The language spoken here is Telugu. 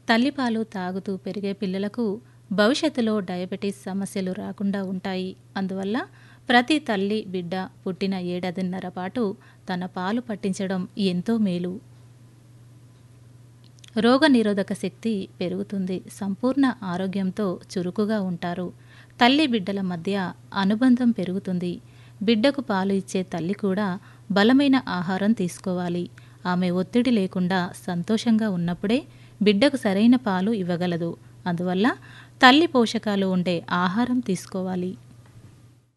తల్లిపాలు తాగుతూ పెరిగే పిల్లలకు భవిష్యత్తులో డయాబెటీస్ సమస్యలు రాకుండా ఉంటాయి అందువల్ల ప్రతి తల్లి బిడ్డ పుట్టిన ఏడాదిన్నర పాటు తన పాలు పట్టించడం ఎంతో మేలు రోగనిరోధక శక్తి పెరుగుతుంది సంపూర్ణ ఆరోగ్యంతో చురుకుగా ఉంటారు తల్లి బిడ్డల మధ్య అనుబంధం పెరుగుతుంది బిడ్డకు పాలు ఇచ్చే తల్లి కూడా బలమైన ఆహారం తీసుకోవాలి ఆమె ఒత్తిడి లేకుండా సంతోషంగా ఉన్నప్పుడే బిడ్డకు సరైన పాలు ఇవ్వగలదు అందువల్ల తల్లి పోషకాలు ఉండే ఆహారం తీసుకోవాలి